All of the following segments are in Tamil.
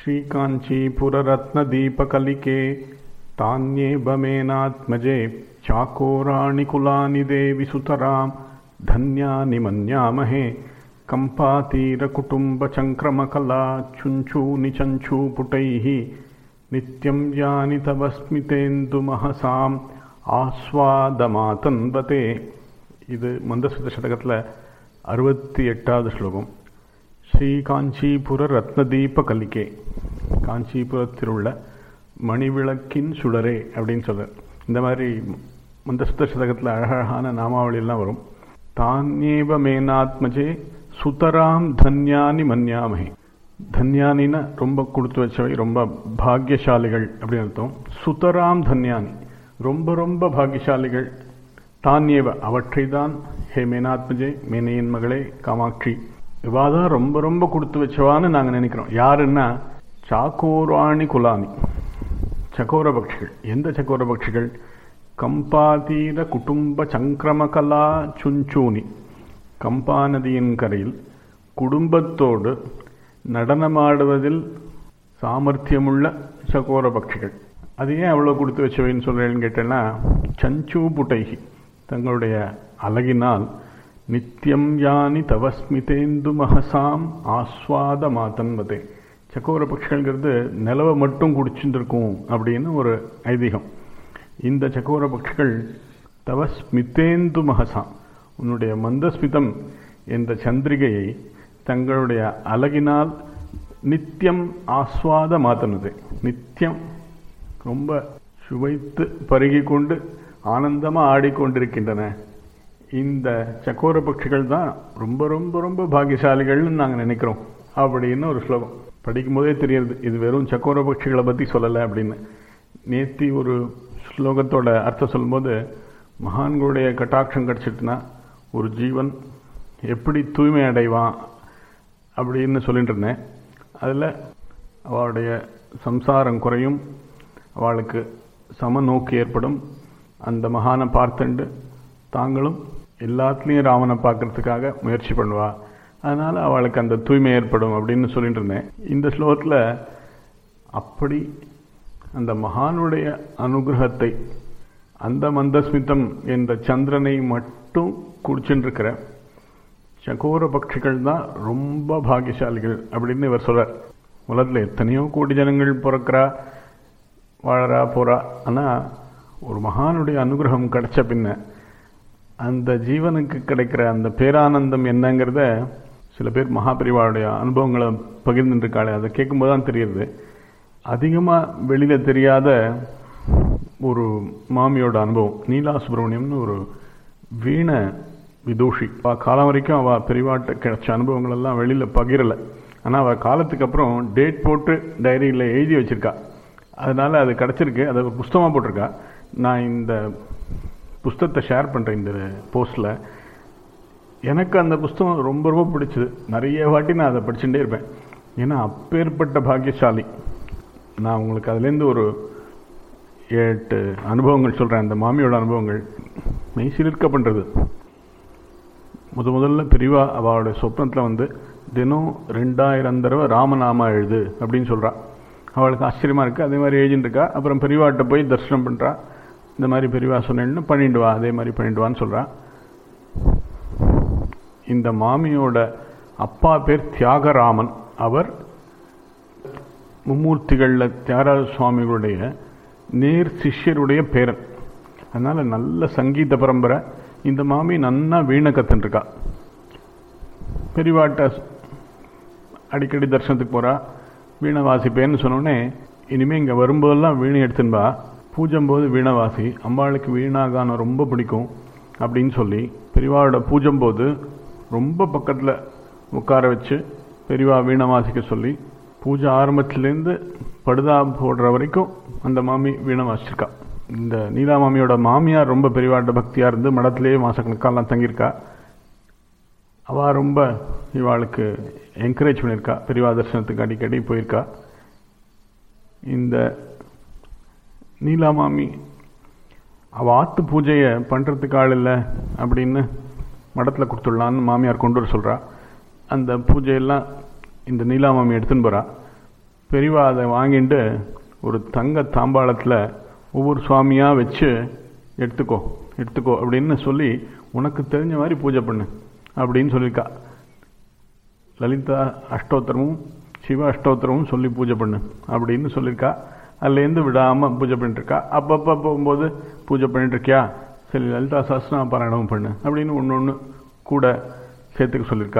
श्रीकाञ्चीपुररत्नदीपकलिके तान्येबमेनात्मजे चाकोराणि कुलानि देवि सुतरां धन्यानि मन्यामहे कम्पातीरकुटुम्बचङ्क्रमकला चुञ्चूनि चञ्चूपुटैः नित्यं यानि तव स्मितेन्दुमहसाम् ஆஸ்வாதமாதன்பதே இது மந்தஸ்மித சதகத்தில் அறுபத்தி எட்டாவது ஸ்லோகம் ஸ்ரீ காஞ்சிபுர ரத்னதீப கலிகே காஞ்சிபுரத்தில் உள்ள மணிவிளக்கின் சுடரே அப்படின்னு சொல்கிறார் இந்த மாதிரி மந்தஸ்மித சதகத்தில் அழகழகான நாமாவளியெல்லாம் வரும் தானியேவ மேனாத்மஜே சுதராம் தன்யானி மன்யாமகே தன்யானின்னா ரொம்ப கொடுத்து வச்சவை ரொம்ப பாக்யசாலிகள் அப்படின்னு அர்த்தம் சுதராம் தன்யானி ரொம்ப ரொம்ப பாகியசாலிகள் தானியவ அவற்றை தான் ஹே மேனாத்மஜே மேனையின் மகளே காமாட்சி இவாதான் ரொம்ப ரொம்ப கொடுத்து வச்சவான்னு நாங்கள் நினைக்கிறோம் யாருன்னா சாக்கோராணி குலானி சக்கோர பட்சிகள் எந்த சக்கோர பட்சிகள் கம்பாதீர குடும்ப சங்கிரமகலா சுஞ்சூனி கம்பா நதியின் கரையில் குடும்பத்தோடு நடனமாடுவதில் சாமர்த்தியமுள்ள சகோர பட்சிகள் அது ஏன் அவ்வளோ கொடுத்து வச்சவைன்னு சொல்கிறேன்னு கேட்டேன்னா சஞ்சூ புட்டைகி தங்களுடைய அழகினால் நித்தியம் யானி தவஸ்மிதேந்து மகசாம் ஆஸ்வாத மாத்தன்பதே சக்கோர பட்சிகள்ங்கிறது நிலவை மட்டும் குடிச்சுருக்கும் அப்படின்னு ஒரு ஐதீகம் இந்த சக்கோர பட்சிகள் தவ ஸ்மிதேந்து மகசாம் உன்னுடைய மந்தஸ்மிதம் என்ற சந்திரிகையை தங்களுடைய அழகினால் நித்தியம் ஆஸ்வாத மாத்தனது நித்தியம் ரொம்ப சுவைத்து பருகி கொண்டு ஆனந்தமாக ஆடிக்கொண்டிருக்கின்றன இந்த சக்கோர பட்சிகள் தான் ரொம்ப ரொம்ப ரொம்ப பாகியசாலிகள்னு நாங்கள் நினைக்கிறோம் அப்படின்னு ஒரு ஸ்லோகம் படிக்கும்போதே தெரியுது இது வெறும் சக்கோர பட்சிகளை பற்றி சொல்லலை அப்படின்னு நேத்தி ஒரு ஸ்லோகத்தோட அர்த்தம் சொல்லும்போது மகான்களுடைய கட்டாட்சம் கிடச்சிட்டுனா ஒரு ஜீவன் எப்படி தூய்மை அடைவான் அப்படின்னு சொல்லிட்டு இருந்தேன் அதில் அவளுடைய சம்சாரம் குறையும் அவளுக்கு சமநோக்கு ஏற்படும் அந்த மகானை பார்த்துண்டு தாங்களும் எல்லாத்துலேயும் ராமனை பார்க்கறதுக்காக முயற்சி பண்ணுவா அதனால் அவளுக்கு அந்த தூய்மை ஏற்படும் அப்படின்னு சொல்லிட்டு இருந்தேன் இந்த ஸ்லோகத்தில் அப்படி அந்த மகானுடைய அனுகிரகத்தை அந்த மந்தஸ்மிதம் என்ற சந்திரனை மட்டும் குடிச்சுட்டுருக்கிற சகோர பட்சிகள் தான் ரொம்ப பாகியசாலிகள் அப்படின்னு இவர் சொல்கிறார் உலகத்தில் எத்தனையோ கோடி ஜனங்கள் பிறக்கிறா வாழறா போகிறா ஆனால் ஒரு மகானுடைய அனுகிரகம் கிடைச்ச பின்ன அந்த ஜீவனுக்கு கிடைக்கிற அந்த பேரானந்தம் என்னங்கிறத சில பேர் மகாபிரிவாவுடைய அனுபவங்களை பகிர்ந்துருக்காளே அதை கேட்கும்போது தான் தெரியுது அதிகமாக வெளியில் தெரியாத ஒரு மாமியோட அனுபவம் நீலா சுப்பிரமணியம்னு ஒரு வீண விதூஷி அவள் காலம் வரைக்கும் அவள் பெரிவாட்ட கிடைச்ச அனுபவங்கள் எல்லாம் வெளியில் பகிரலை ஆனால் அவள் காலத்துக்கு அப்புறம் டேட் போட்டு டைரியில் எழுதி வச்சுருக்கா அதனால் அது கிடச்சிருக்கு அதை புஸ்தகமாக போட்டிருக்கா நான் இந்த புஸ்தகத்தை ஷேர் பண்ணுறேன் இந்த போஸ்ட்டில் எனக்கு அந்த புஸ்தகம் ரொம்ப ரொம்ப பிடிச்சது நிறைய வாட்டி நான் அதை படிச்சுட்டே இருப்பேன் ஏன்னா அப்பேற்பட்ட பாக்கியசாலி நான் உங்களுக்கு அதுலேருந்து ஒரு எட்டு அனுபவங்கள் சொல்கிறேன் அந்த மாமியோட அனுபவங்கள் மெய்சிலிருக்க பண்ணுறது முத முதல்ல பிரிவா அவளோட சொப்னத்தில் வந்து தினம் ரெண்டாயிரம் தடவை ராமநாமா எழுது அப்படின்னு சொல்கிறாள் அவளுக்கு ஆச்சரியமாக இருக்குது அதே மாதிரி எழுதிட்டு இருக்கா அப்புறம் பெரியவாட்ட போய் தரிசனம் பண்ணுறா இந்த மாதிரி பெரியவா சொன்னேன்னு பண்ணிட்டு வா அதே மாதிரி பண்ணிட்டு வான்னு சொல்கிறா இந்த மாமியோட அப்பா பேர் தியாகராமன் அவர் மும்மூர்த்திகளில் தியாகராஜ சுவாமிகளுடைய நேர் சிஷ்யருடைய பேரன் அதனால் நல்ல சங்கீத பரம்பரை இந்த மாமி நன்னா வீணை கற்றுருக்கா பெரியவாட்ட அடிக்கடி தரிசனத்துக்கு போகிறா வீணை வாசிப்பேன்னு சொன்னோடனே இனிமேல் இங்கே வரும்போதெல்லாம் வீணை எடுத்துன்பா பூஜம் போது வீணை வாசி அம்பாளுக்கு வீணாகானம் ரொம்ப பிடிக்கும் அப்படின்னு சொல்லி பெரியவாவோட பூஜம் போது ரொம்ப பக்கத்தில் உட்கார வச்சு பெரியவா வீணை வாசிக்க சொல்லி பூஜை ஆரம்பத்துலேருந்து படுதா போடுற வரைக்கும் அந்த மாமி வீணை வாசிச்சிருக்கா இந்த நீலா மாமியோட மாமியார் ரொம்ப பெரியவாட்ட பக்தியாக இருந்து மடத்துலேயே மாதக்கணக்காலாம் தங்கியிருக்கா அவள் ரொம்ப இவாளுக்கு என்கரேஜ் பண்ணியிருக்கா பெரியவா தரிசனத்துக்கு அடிக்கடி போயிருக்கா இந்த நீலாமாமி அவள் ஆத்து பூஜையை பண்ணுறதுக்கு ஆள் இல்லை அப்படின்னு மடத்தில் கொடுத்துடலான்னு மாமியார் கொண்டு வர சொல்கிறா அந்த பூஜையெல்லாம் இந்த நீலாமாமி எடுத்துன்னு போகிறா பெரியவா அதை வாங்கிட்டு ஒரு தங்க தாம்பாளத்தில் ஒவ்வொரு சுவாமியாக வச்சு எடுத்துக்கோ எடுத்துக்கோ அப்படின்னு சொல்லி உனக்கு தெரிஞ்ச மாதிரி பூஜை பண்ணு அப்படின்னு சொல்லியிருக்கா லலிதா அஷ்டோத்திரமும் சிவ அஷ்டோத்திரமும் சொல்லி பூஜை பண்ணு அப்படின்னு சொல்லியிருக்கா அதுலேருந்து விடாமல் பூஜை பண்ணிட்டுருக்கா அப்பப்போ போகும்போது பூஜை பண்ணிட்டு இருக்கியா சரி லலிதா சாஸ்திரம் பாராயணமும் பண்ணு அப்படின்னு ஒன்று ஒன்று கூட சேர்த்துக்க சொல்லியிருக்கா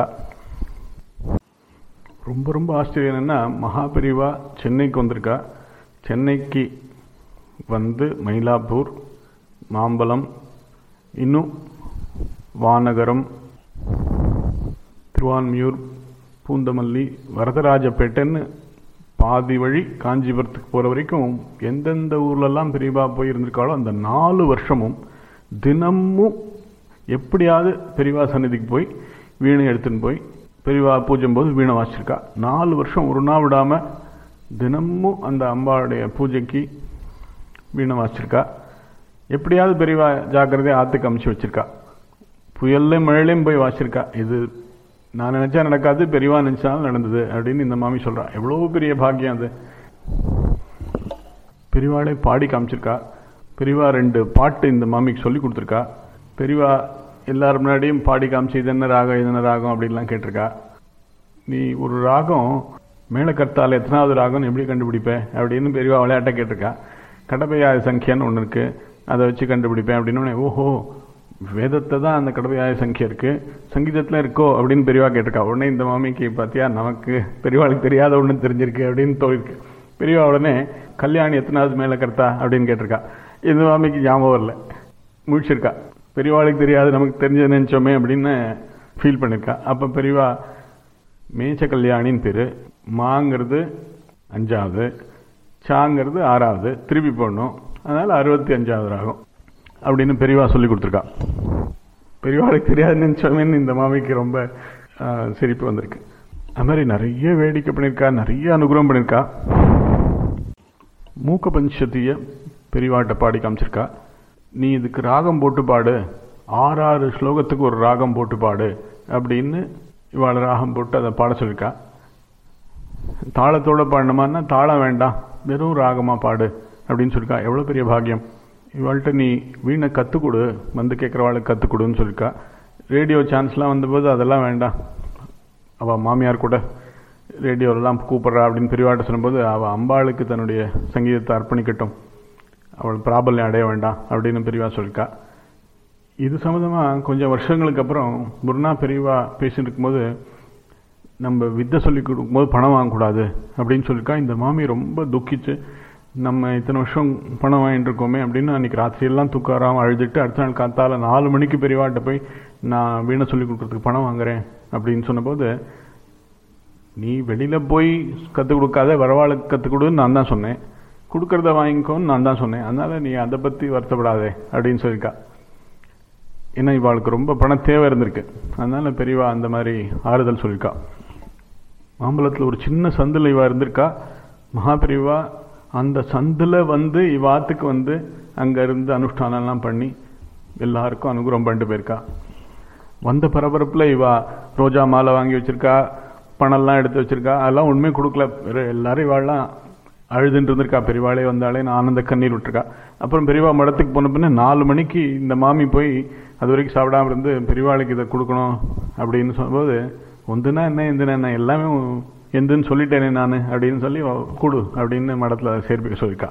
ரொம்ப ரொம்ப ஆச்சரியம் என்னென்னா மகாபெரிவா சென்னைக்கு வந்திருக்கா சென்னைக்கு வந்து மயிலாப்பூர் மாம்பலம் இன்னும் வானகரம் திருவான்மியூர் பூந்தமல்லி வரதராஜப்பேட்டைன்னு பாதி வழி காஞ்சிபுரத்துக்கு போகிற வரைக்கும் எந்தெந்த ஊர்லெல்லாம் பெரியவா போய் இருந்திருக்காளோ அந்த நாலு வருஷமும் தினமும் எப்படியாவது பெரியவா சந்நிதிக்கு போய் வீணை எடுத்துன்னு போய் பெரியவா பூஜைம் போது வீணை வாசிச்சிருக்கா நாலு வருஷம் ஒரு நாள் விடாமல் தினமும் அந்த அம்பாவுடைய பூஜைக்கு வீணை வாசிச்சிருக்கா எப்படியாவது பெரியவா ஜாக்கிரதையாக ஆற்றுக்கு அமுச்சு வச்சிருக்கா புயல்ல மழையிலையும் போய் வாசிச்சிருக்கா இது நான் நினைச்சா நடக்காது பெரியவா நினைச்சாலும் நடந்தது அப்படின்னு இந்த மாமி சொல்றா எவ்வளோ பெரிய பாக்கியம் அது பெரியவாளே பாடி காமிச்சிருக்கா பெரியவா ரெண்டு பாட்டு இந்த மாமிக்கு சொல்லி கொடுத்துருக்கா பெரியவா எல்லாரும் முன்னாடியும் பாடி காமிச்சு இது என்ன ராகம் இது என்ன ராகம் அப்படின்லாம் கேட்டிருக்கா நீ ஒரு ராகம் மேலக்கர்த்தால் எத்தனாவது ராகம்னு எப்படி கண்டுபிடிப்பேன் அப்படின்னு பெரியவா விளையாட்ட கேட்டிருக்கா கடப்பையாய சங்கியான்னு ஒன்று இருக்கு அதை வச்சு கண்டுபிடிப்பேன் அப்படின்னு ஓஹோ வேதத்தை தான் அந்த கடவையாய சங்கியா இருக்கு சங்கீதத்தில் இருக்கோ அப்படின்னு பெரியவா கேட்டிருக்கா உடனே இந்த மாமிக்கு பார்த்தியா நமக்கு பெரியவாளுக்கு தெரியாத ஒன்று தெரிஞ்சிருக்கு அப்படின்னு தோழிருக்கு பெரியவா உடனே கல்யாணி எத்தனாவது மேலே கருத்தா அப்படின்னு கேட்டிருக்கா இந்த மாமிக்கு ஞாபகம் வரல முழிச்சிருக்கா பெரியவாளுக்கு தெரியாது நமக்கு தெரிஞ்ச நினைச்சோமே அப்படின்னு ஃபீல் பண்ணியிருக்கா அப்போ பெரியவா மேச்ச கல்யாணின்னு பேர் மாங்கிறது அஞ்சாவது சாங்கிறது ஆறாவது திருப்பி போடணும் அதனால் அறுபத்தி அஞ்சாவது ராகம் அப்படின்னு பெரியவா சொல்லி கொடுத்துருக்கா பெரியவாளுக்கு தெரியாது நினைச்சோமேன்னு இந்த மாமிக்கு ரொம்ப சிரிப்பு வந்திருக்கு அது மாதிரி நிறைய வேடிக்கை பண்ணியிருக்கா நிறைய அனுகிரகம் பண்ணியிருக்கா மூக்க பஞ்சத்திய பெரியவாட்ட பாடி காமிச்சிருக்கா நீ இதுக்கு ராகம் போட்டு பாடு ஆறாறு ஸ்லோகத்துக்கு ஒரு ராகம் போட்டு பாடு அப்படின்னு இவாள் ராகம் போட்டு அதை பாட சொல்லியிருக்கா தாளத்தோட பாடணுமான்னா தாளம் வேண்டாம் வெறும் ராகமாக பாடு அப்படின்னு சொல்லியிருக்கா எவ்வளோ பெரிய பாக்கியம் இவாள்கிட்ட நீ வீணை கற்றுக் கொடு வந்து கேட்குறவாளுக்கு கற்றுக் கொடுன்னு சொல்லியிருக்கா ரேடியோ சான்ஸ்லாம் வந்தபோது அதெல்லாம் வேண்டாம் அவள் மாமியார் கூட ரேடியோலாம் கூப்பிட்றா அப்படின்னு பெரியவாட்ட சொல்லும்போது அவள் அம்பாளுக்கு தன்னுடைய சங்கீதத்தை அர்ப்பணிக்கட்டும் அவள் பிராபல்யம் அடைய வேண்டாம் அப்படின்னு பெரியவா சொல்லியிருக்கா இது சம்மந்தமாக கொஞ்சம் வருஷங்களுக்கு அப்புறம் முருனா பெரியவா பேசிட்டு இருக்கும்போது நம்ம வித்தை சொல்லி கொடுக்கும்போது பணம் வாங்கக்கூடாது அப்படின்னு சொல்லியிருக்கா இந்த மாமி ரொம்ப துக்கிச்சு நம்ம இத்தனை வருஷம் பணம் வாங்கிட்டு இருக்கோமே அப்படின்னு அன்றைக்கி ராத்திரியெல்லாம் தூக்காராம அழுதுட்டு அடுத்த நாள் காத்தால நாலு மணிக்கு பெரியவாட்ட போய் நான் வீணை சொல்லி கொடுக்குறதுக்கு பணம் வாங்குறேன் அப்படின்னு சொன்னபோது நீ வெளியில் போய் கற்றுக் கொடுக்காத வரவாளுக்கு கற்றுக் கொடுன்னு நான் தான் சொன்னேன் கொடுக்கறத வாங்கிக்கோன்னு நான் தான் சொன்னேன் அதனால் நீ அதை பற்றி வருத்தப்படாதே அப்படின்னு சொல்லியிருக்கா ஏன்னா இவாளுக்கு ரொம்ப பண தேவை இருந்திருக்கு அதனால பெரியவா அந்த மாதிரி ஆறுதல் சொல்லியிருக்கா மாம்பழத்தில் ஒரு சின்ன சந்தில் இவா இருந்திருக்கா மகாபெரிவா அந்த சந்தில் வந்து இவாத்துக்கு வந்து அங்கே இருந்து அனுஷ்டானம்லாம் பண்ணி எல்லாருக்கும் அனுகிரகம் பண்ணிட்டு போயிருக்கா வந்த பரபரப்பில் இவா ரோஜா மாலை வாங்கி வச்சிருக்கா பணம்லாம் எடுத்து வச்சிருக்கா அதெல்லாம் உண்மையை கொடுக்கல எல்லாரும் இவாள்லாம் அழுதுன்னு இருந்திருக்கா பெரியவாளே வந்தாலே நான் ஆனந்த கண்ணீர் விட்டுருக்கா அப்புறம் பெரியவா மடத்துக்கு போன பின்ன நாலு மணிக்கு இந்த மாமி போய் அது வரைக்கும் சாப்பிடாம இருந்து பெரியவாளுக்கு இதை கொடுக்கணும் அப்படின்னு சொல்லும்போது ஒந்துனா என்ன எந்துனா என்ன எல்லாமே எந்துன்னு சொல்லிட்டேனே நான் அப்படின்னு சொல்லி கொடு அப்படின்னு மடத்தில் சேர்ப்பிக்க சொல்லியிருக்கா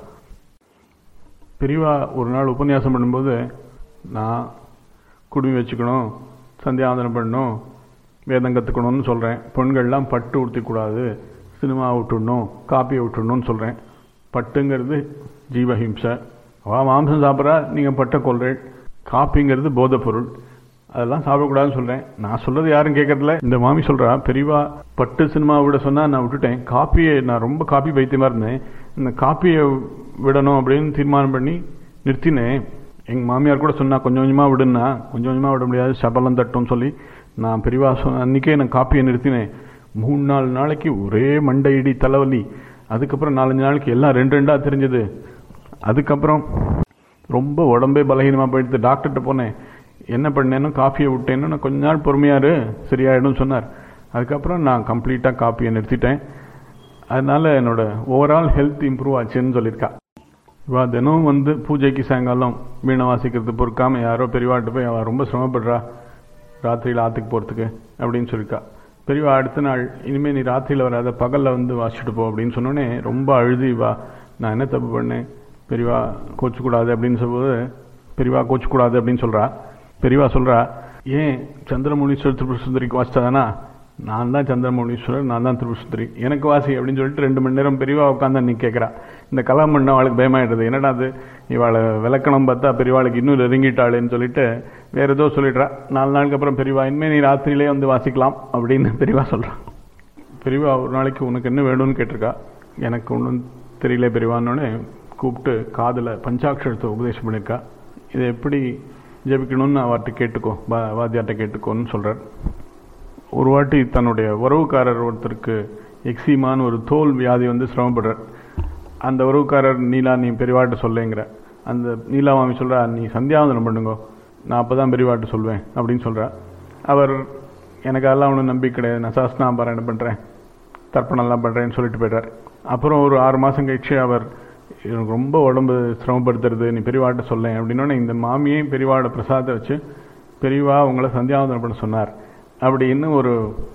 பெரியவா ஒரு நாள் உபன்யாசம் பண்ணும்போது நான் குடுமி வச்சுக்கணும் சந்தியாவந்தனம் பண்ணணும் வேதம் கற்றுக்கணும்னு சொல்கிறேன் பெண்கள்லாம் பட்டு உடுத்திக்கூடாது சினிமா விட்டுடணும் காப்பியை விட்டுடணும்னு சொல்கிறேன் பட்டுங்கிறது ஜீவஹிம்சை அவா மாம்சம் சாப்பிட்றா நீங்கள் பட்டை கொள்றேன் காப்பிங்கிறது போதைப் பொருள் அதெல்லாம் சாப்பிடக்கூடாதுன்னு சொல்கிறேன் நான் சொல்கிறது யாரும் கேட்கறதில்ல இந்த மாமி சொல்கிறா பெரியவா பட்டு சினிமா விட சொன்னால் நான் விட்டுட்டேன் காப்பியை நான் ரொம்ப காப்பி பைத்தியமாக இருந்தேன் இந்த காப்பியை விடணும் அப்படின்னு தீர்மானம் பண்ணி நிறுத்தினேன் எங்கள் மாமியார் கூட சொன்னா கொஞ்சம் கொஞ்சமாக விடுன்னா கொஞ்சம் கொஞ்சமாக விட முடியாது சபலம் தட்டும்னு சொல்லி நான் பெரியவா சொன்ன அன்றைக்கே நான் காப்பியை நிறுத்தினேன் மூணு நாலு நாளைக்கு ஒரே மண்டை இடி தலைவலி அதுக்கப்புறம் நாலஞ்சு நாளைக்கு எல்லாம் ரெண்டு ரெண்டாக தெரிஞ்சது அதுக்கப்புறம் ரொம்ப உடம்பே பலகீனமாக போயிடுது டாக்டர்கிட்ட போனேன் என்ன பண்ணேன்னு காஃபியை விட்டேன்னு நான் கொஞ்ச நாள் பொறுமையாரு சரியாயிடும் சொன்னார் அதுக்கப்புறம் நான் கம்ப்ளீட்டாக காப்பியை நிறுத்திட்டேன் அதனால என்னோட ஓவரால் ஹெல்த் இம்ப்ரூவ் ஆச்சுன்னு சொல்லியிருக்கா இவா தினம் வந்து பூஜைக்கு சாயங்காலம் வீணை வாசிக்கிறது பொறுக்காம யாரோ பெரியவாட்டு போய் அவள் ரொம்ப சிரமப்படுறா ராத்திரியில் ஆற்றுக்கு போகிறதுக்கு அப்படின்னு சொல்லியிருக்கா பெரியவா அடுத்த நாள் இனிமேல் நீ ராத்திரியில் வராத பகலில் வந்து வாசிச்சுட்டு போ அப்படின்னு சொன்னோடனே ரொம்ப அழுதி வா நான் என்ன தப்பு பண்ணேன் பெரியவா கோச்சக்கூடாது அப்படின்னு சொல்லும்போது பெரியவா கோச்சக்கூடாது அப்படின்னு சொல்கிறா பெரியவா சொல்கிறா ஏன் சந்திரமௌலீஸ்வரர் திரிபுர சுந்தரிக்கு வாசிச்சாதானா நான் தான் சந்திரமௌலீஸ்வரர் நான் தான் திரிபுர சுந்தரி எனக்கு வாசி அப்படின்னு சொல்லிட்டு ரெண்டு மணி நேரம் பெரியவா உட்காந்து நீ கேட்குறா இந்த கலாம் பண்ண அவளுக்கு பயமாயிடுது என்னடா அது இவாளை விளக்கணம் பார்த்தா பெரியவாளுக்கு இன்னும் நெருங்கிட்டாளேன்னு சொல்லிட்டு வேற ஏதோ சொல்லிடுறா நாலு நாளுக்கு அப்புறம் பெரியவா இனிமேல் நீ ராத்திரியிலே வந்து வாசிக்கலாம் அப்படின்னு பெரியவா சொல்கிறான் பெரியவா ஒரு நாளைக்கு உனக்கு என்ன வேணும்னு கேட்டிருக்கா எனக்கு ஒன்றும் தெரியல பெரியவான்னொடனே கூப்பிட்டு காதில் பஞ்சாட்சரத்தை உபதேசம் பண்ணியிருக்கா இதை எப்படி ஜெபிக்கணும்னு அவர்கிட்ட கேட்டுக்கோ வா வாத்தியார்ட்ட கேட்டுக்கோன்னு சொல்கிறார் ஒரு வாட்டி தன்னுடைய உறவுக்காரர் ஒருத்தருக்கு எக்ஸிமான்னு ஒரு தோல் வியாதி வந்து சிரமப்படுறார் அந்த உறவுக்காரர் நீலா நீ பெரியவாட்ட சொல்லேங்கிற அந்த நீலா மாமி சொல்கிறா நீ சந்தியாவந்தனம் பண்ணுங்கோ நான் அப்போ தான் பெரியவாட்ட சொல்வேன் அப்படின்னு சொல்கிறா அவர் எனக்கு அதெல்லாம் ஒன்றும் நம்பிக்கை கிடையாது நான் சாஸ்திராபாராயணம் பண்ணுறேன் தர்ப்பணம்லாம் பண்ணுறேன்னு சொல்லிட்டு போயிட்டார் அப்புறம் ஒரு ஆறு மாதம் கழிச்சு அவர் எனக்கு ரொம்ப உடம்பு சிரமப்படுத்துறது நீ பெரியவாட்ட சொல்லேன் அப்படின்னோடனே இந்த மாமியே பெரியவாட பிரசாதத்தை வச்சு பெரியவா உங்களை சந்தியாவந்தனம் பண்ண சொன்னார் அப்படின்னு ஒரு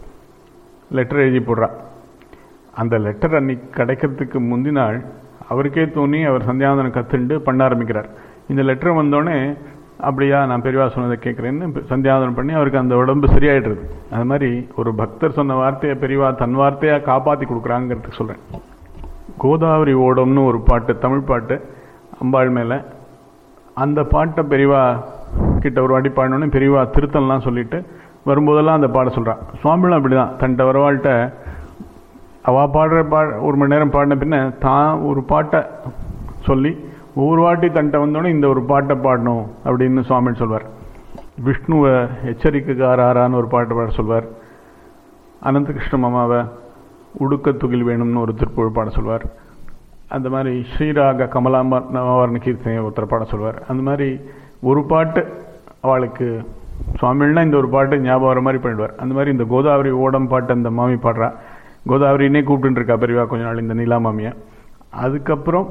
லெட்டர் எழுதி போடுறா அந்த லெட்டர் அன்னைக்கு கிடைக்கிறதுக்கு முந்தின நாள் அவருக்கே தோணி அவர் சந்தியாவந்தனம் கத்துண்டு பண்ண ஆரம்பிக்கிறார் இந்த லெட்டர் வந்தோடனே அப்படியா நான் பெரியவா சொன்னதை கேட்குறேன்னு சந்தியாவதனம் பண்ணி அவருக்கு அந்த உடம்பு சரியாயிடுறது அது மாதிரி ஒரு பக்தர் சொன்ன வார்த்தையை பெரியவா தன் வார்த்தையாக காப்பாற்றி கொடுக்குறாங்கிறதுக்கு சொல்கிறேன் கோதாவரி ஓடம்னு ஒரு பாட்டு தமிழ் பாட்டு அம்பாள் மேலே அந்த பாட்டை பெரியவா கிட்ட ஒரு வாட்டி பாடினோடனே பெரியவா திருத்தம்லாம் சொல்லிட்டு வரும்போதெல்லாம் அந்த பாட சொல்கிறான் சுவாமிகளும் அப்படி தான் தன்ட்ட வரவாள்கிட்ட அவள் பாடுற பா ஒரு மணி நேரம் பாடின பின்ன தான் ஒரு பாட்டை சொல்லி ஒவ்வொரு வாட்டி தன்ட்ட வந்தோடனே இந்த ஒரு பாட்டை பாடணும் அப்படின்னு சுவாமி சொல்வார் விஷ்ணுவை எச்சரிக்கைக்காராரான்னு ஒரு பாட்டு பாட சொல்வார் அனந்தகிருஷ்ண மாமாவை உடுக்க துகில் வேணும்னு ஒரு திருப்புழ் பாட சொல்வார் அந்த மாதிரி ஸ்ரீராக கமலாம்பா நவவர்ண கீர்த்தனை ஒருத்தர் பாட சொல்வார் அந்த மாதிரி ஒரு பாட்டு அவளுக்கு சுவாமின்னா இந்த ஒரு பாட்டு ஞாபகம் வர மாதிரி பண்ணிடுவார் அந்த மாதிரி இந்த கோதாவரி ஓடம் பாட்டு அந்த மாமி பாடுறா கோதாவரினே கூப்பிட்டு இருக்கா பெரியவா கொஞ்ச நாள் இந்த நீலா மாமியை அதுக்கப்புறம்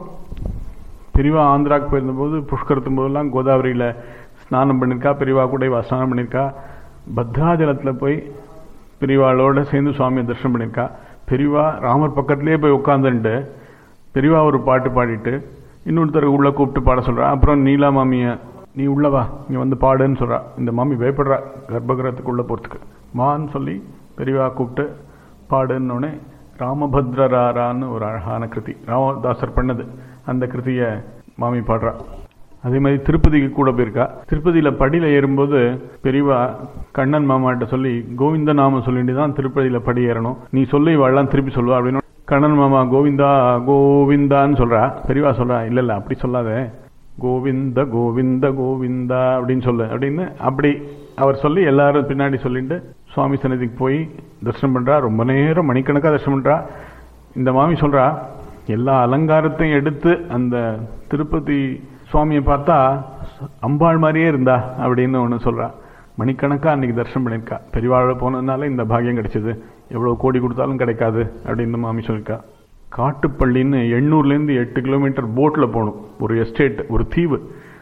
பெரியவா ஆந்திராவுக்கு போயிருந்தபோது புஷ்கரத்தும் போதெல்லாம் கோதாவரியில் ஸ்நானம் பண்ணியிருக்கா பெரியவா கூட இவா ஸ்நானம் பண்ணியிருக்கா பத்ராஜலத்தில் போய் பெரியவாளோட சேர்ந்து சுவாமியை தரிசனம் பண்ணியிருக்கா பெரியவா ராமர் பக்கத்துலேயே போய் உட்காந்துட்டு பெரியவா ஒரு பாட்டு பாடிட்டு இன்னொருத்தர் உள்ளே கூப்பிட்டு பாட சொல்கிறா அப்புறம் நீலா மாமியை நீ உள்ளவா இங்கே வந்து பாடுன்னு சொல்கிறா இந்த மாமி பயப்படுறா கர்ப்பகிரகத்துக்குள்ளே போகிறதுக்கு வான்னு சொல்லி பெரியவா கூப்பிட்டு பாடுன்னொடனே ராமபத்ரராரான்னு ஒரு அழகான கிருதி ராமதாசர் பண்ணது அந்த கிருதியை மாமி பாடுறா அதே மாதிரி திருப்பதிக்கு கூட போயிருக்கா திருப்பதியில் படியில் ஏறும்போது பெரியவா கண்ணன் மாமாட்ட சொல்லி கோவிந்த நாம சொல்லிட்டு தான் திருப்பதியில் படி ஏறணும் நீ சொல்லி வாழலாம் திருப்பி சொல்லுவா அப்படின்னு கண்ணன் மாமா கோவிந்தா கோவிந்தான்னு சொல்றா பெரியவா சொல்றா இல்ல இல்ல அப்படி சொல்லாத கோவிந்த கோவிந்த கோவிந்தா அப்படின்னு சொல்லு அப்படின்னு அப்படி அவர் சொல்லி எல்லாரும் பின்னாடி சொல்லிட்டு சுவாமி சன்னதிக்கு போய் தரிசனம் பண்றா ரொம்ப நேரம் மணிக்கணக்காக தரிசனம் பண்றா இந்த மாமி சொல்றா எல்லா அலங்காரத்தையும் எடுத்து அந்த திருப்பதி சுவாமியை பார்த்தா அம்பாள் மாதிரியே இருந்தா அப்படின்னு ஒன்று சொல்றா மணிக்கணக்காக அன்னைக்கு தரிசனம் பண்ணியிருக்கா பெரியவாழ போனதுனால இந்த பாக்கியம் கிடைச்சது எவ்வளோ கோடி கொடுத்தாலும் கிடைக்காது அப்படின்னு மாமி சொல்லியிருக்கா காட்டுப்பள்ளின்னு எண்ணூர்லேருந்து எட்டு கிலோமீட்டர் போட்டில் போகணும் ஒரு எஸ்டேட் ஒரு தீவு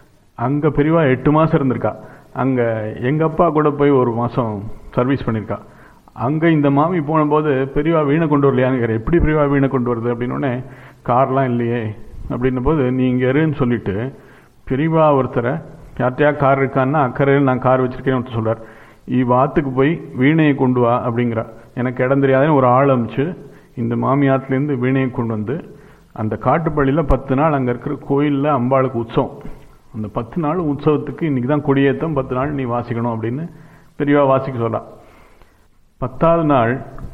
அங்கே பெரியவா எட்டு மாதம் இருந்திருக்கா அங்கே எங்கள் அப்பா கூட போய் ஒரு மாதம் சர்வீஸ் பண்ணியிருக்கா அங்கே இந்த மாமி போனபோது பெரியவா வீணை கொண்டு வரலையான்னு கேட்குறேன் எப்படி பெரியவா வீணை கொண்டு வருது அப்படின்னோடனே கார்லாம் இல்லையே அப்படின்ன போது நீ இங்கே இருன்னு சொல்லிட்டு பெரியவா ஒருத்தரை யார்கிட்டயா கார் இருக்கான்னா அக்கறையில் நான் கார் வச்சிருக்கேன்னு ஒருத்தர் சொல்கிறார் இவ்வாத்துக்கு போய் வீணையை கொண்டு வா அப்படிங்கிறா எனக்கு இடம் தெரியாதுன்னு ஒரு ஆள் அமிச்சு இந்த மாமியாத்துலேருந்து வீணையை கொண்டு வந்து அந்த காட்டுப்பள்ளியில் பத்து நாள் அங்கே இருக்கிற கோயிலில் அம்பாளுக்கு உற்சவம் அந்த பத்து நாள் உற்சவத்துக்கு இன்னைக்கு தான் கொடியேற்றம் பத்து நாள் நீ வாசிக்கணும் அப்படின்னு பெரியவா வாசிக்க சொல்லா பத்தாவது நாள்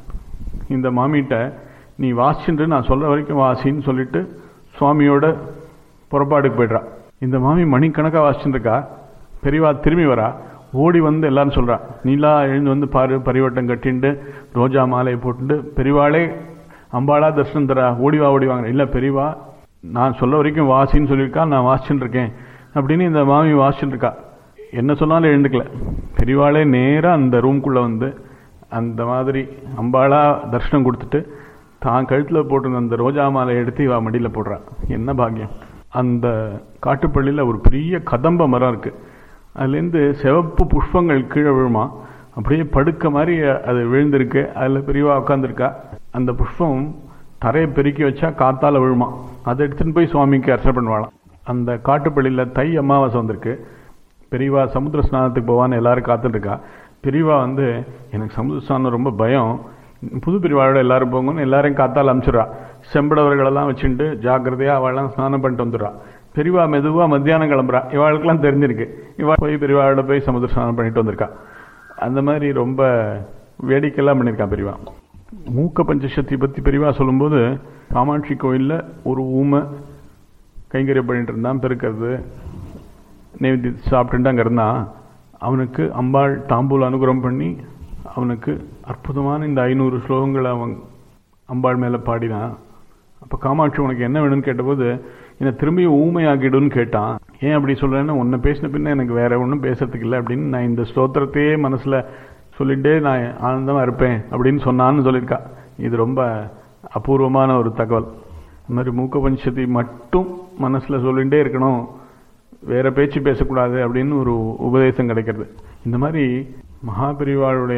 இந்த மாமிகிட்ட நீ வாசிச்சுட்டு நான் சொல்ற வரைக்கும் வாசின்னு சொல்லிட்டு சுவாமியோட புறப்பாடுக்கு போய்ட்றா இந்த மாமி மணிக்கணக்காக வாசிச்சுட்டு இருக்கா பெரியவா திரும்பி வரா ஓடி வந்து எல்லாரும் சொல்றா நீலா எழுந்து வந்து பாரு பரிவட்டம் கட்டிண்டு ரோஜா மாலையை போட்டுட்டு பெரியவாளே அம்பாளா தர்ஷனம் தரா ஓடிவா ஓடி வாங்க இல்லை பெரியவா நான் சொல்ல வரைக்கும் வாசின்னு சொல்லியிருக்கா நான் வாசிச்சுட்டு இருக்கேன் அப்படின்னு இந்த மாமி வாசிச்சுட்டு இருக்கா என்ன சொன்னாலும் எழுந்துக்கல பெரியவாளே நேராக அந்த ரூம்குள்ளே வந்து அந்த மாதிரி அம்பாளா தர்ஷனம் கொடுத்துட்டு தான் கழுத்தில் போட்டிருந்த அந்த ரோஜா மாலை எடுத்து இவ மடியில் போடுறா என்ன பாக்கியம் அந்த காட்டுப்பள்ளியில் ஒரு பெரிய கதம்ப மரம் இருக்குது அதுலேருந்து சிவப்பு புஷ்பங்கள் கீழே விழுமா அப்படியே படுக்க மாதிரி அது விழுந்திருக்கு அதில் பெரியவா உட்காந்துருக்கா அந்த புஷ்பம் தரையை பெருக்கி வச்சா காத்தால விழுமா அதை எடுத்துன்னு போய் சுவாமிக்கு அர்ச்சனை பண்ணுவாளாம் அந்த காட்டுப்பள்ளியில் தை அமாவாசை வந்திருக்கு பெரியவா சமுத்திர ஸ்நானத்துக்கு போவான்னு எல்லாரும் காத்துட்டு இருக்கா பெரியவா வந்து எனக்கு சமுத்திர ஸ்நானம் ரொம்ப பயம் புது பிரிவாளோட எல்லாரும் போங்கன்னு எல்லாரையும் காத்தால் அனுப்பிச்சிடுறா செம்படவர்களெல்லாம் வச்சுட்டு ஜாக்கிரதையாக அவள்லாம் ஸ்நானம் பண்ணிட்டு வந்துடுறா பெரியவா மெதுவாக மத்தியானம் கிளம்புறா இவாளுக்கெல்லாம் தெரிஞ்சிருக்கு இவா போய் பெரியவாளோட போய் சமுத்திர ஸ்நானம் பண்ணிட்டு வந்திருக்கா அந்த மாதிரி ரொம்ப வேடிக்கையெல்லாம் பண்ணியிருக்கா பெரியவா மூக்க பஞ்சசக்தி பற்றி பெரியவா சொல்லும்போது காமாட்சி கோயிலில் ஒரு ஊமை கைங்கரியம் பண்ணிட்டு இருந்தான் பெருக்கிறது நைவேத்தி சாப்பிட்டுட்டு அங்கே இருந்தான் அவனுக்கு அம்பாள் தாம்பூல் அனுகிரகம் பண்ணி அவனுக்கு அற்புதமான இந்த ஐநூறு ஸ்லோகங்களை அவன் அம்பாள் மேலே பாடினான் அப்போ காமாட்சி உனக்கு என்ன வேணும்னு கேட்டபோது என்னை திரும்பி ஊமையாக்கிடுன்னு கேட்டான் ஏன் அப்படி சொல்கிறேன்னா உன்னை பேசின பின்ன எனக்கு வேற ஒன்றும் பேசுறதுக்கு இல்லை அப்படின்னு நான் இந்த ஸ்தோத்திரத்தையே மனசில் சொல்லிட்டே நான் ஆனந்தமாக இருப்பேன் அப்படின்னு சொன்னான்னு சொல்லியிருக்கா இது ரொம்ப அபூர்வமான ஒரு தகவல் இந்த மாதிரி மூக்க பஞ்சத்தை மட்டும் மனசில் சொல்லிகிட்டே இருக்கணும் வேற பேச்சு பேசக்கூடாது அப்படின்னு ஒரு உபதேசம் கிடைக்கிறது இந்த மாதிரி மகாபெரிவாளுடைய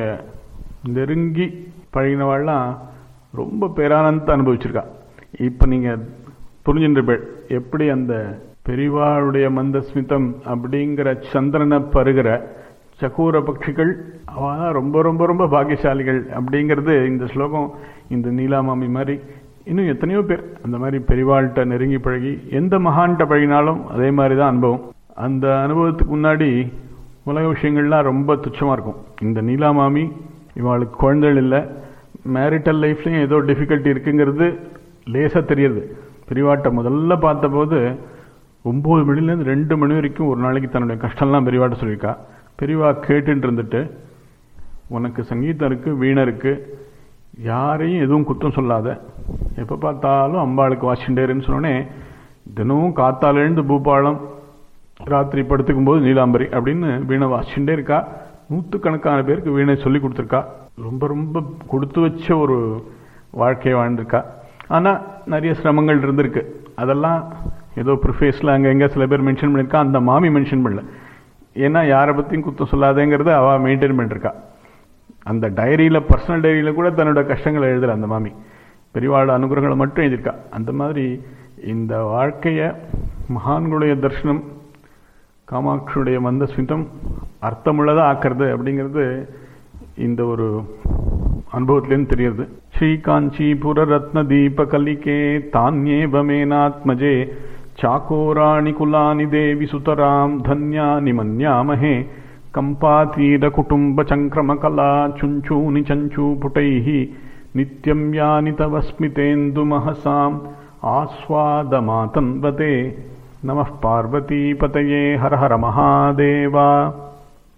நெருங்கி பழகினவாள்லாம் ரொம்ப பேரானந்தத்தை அனுபவிச்சிருக்கா இப்போ நீங்கள் புரிஞ்சுட்டு எப்படி அந்த பெரிவாளுடைய மந்தஸ்மிதம் அப்படிங்கிற சந்திரனை பருகிற சக்கூர பட்சிகள் அவதான் ரொம்ப ரொம்ப ரொம்ப பாக்கியசாலிகள் அப்படிங்கிறது இந்த ஸ்லோகம் இந்த நீலாமாமி மாதிரி இன்னும் எத்தனையோ பேர் அந்த மாதிரி பெரிவாள்கிட்ட நெருங்கி பழகி எந்த மகான்கிட்ட பழகினாலும் அதே மாதிரி தான் அனுபவம் அந்த அனுபவத்துக்கு முன்னாடி உலக விஷயங்கள்லாம் ரொம்ப துச்சமாக இருக்கும் இந்த நீலாமாமி இவாளுக்கு குழந்தைகள் இல்லை மேரிட்டல் லைஃப்லையும் ஏதோ டிஃபிகல்ட்டி இருக்குங்கிறது லேசாக தெரியுது பெரியவாட்டை முதல்ல பார்த்தபோது ஒம்பது மணிலேருந்து ரெண்டு மணி வரைக்கும் ஒரு நாளைக்கு தன்னுடைய கஷ்டம்லாம் பெரியவாட்ட சொல்லியிருக்கா பெரியவா கேட்டுட்டு இருந்துட்டு உனக்கு சங்கீதம் இருக்குது வீணை இருக்குது யாரையும் எதுவும் குத்தம் சொல்லாத எப்போ பார்த்தாலும் அம்பாளுக்கு வாசிண்டேருன்னு சொன்னோடனே தினமும் காத்தால எழுந்து பூபாலம் ராத்திரி படுத்துக்கும் போது நீலாம்பரி அப்படின்னு வீணை வாசிச்சுட்டே இருக்கா நூற்றுக்கணக்கான பேருக்கு வீணை சொல்லி கொடுத்துருக்கா ரொம்ப ரொம்ப கொடுத்து வச்ச ஒரு வாழ்க்கையை வாழ்ந்திருக்கா ஆனால் நிறைய சிரமங்கள் இருந்திருக்கு அதெல்லாம் ஏதோ ப்ரிஃபேஸில் அங்கே எங்கே சில பேர் மென்ஷன் பண்ணியிருக்கா அந்த மாமி மென்ஷன் பண்ணல ஏன்னா யாரை பற்றியும் குத்தம் சொல்லாதேங்கிறத அவள் மெயின்டைன் பண்ணிருக்கா அந்த டைரியில் பர்சனல் டைரியில் கூட தன்னோட கஷ்டங்களை எழுதல அந்த மாமி பெரியவாழ அனுகிரகங்களை மட்டும் எழுதியிருக்கா அந்த மாதிரி இந்த வாழ்க்கையை மகான்களுடைய தர்ஷனம் காமாட்சியுடைய மந்த ஸ்மிதம் அர்த்தமுள்ளதாக ஆக்கிறது அப்படிங்கிறது இந்த ஒரு அனுபவத்திலேருந்து தெரியுது ஸ்ரீ காஞ்சிபுர ரத்ன தீப கலிகே தானியேவமேனாத்மஜே चाकोराणि कुलानि देवि सुतरां धन्यानि मन्यामहे कम्पातीरकुटुम्बचङ्क्रमकला चुञ्चूनि चञ्चूपुटैः नित्यं यानि तव स्मितेन्दुमहसाम् आस्वादमातन्वते नमः पार्वतीपतये हर हर महादेवा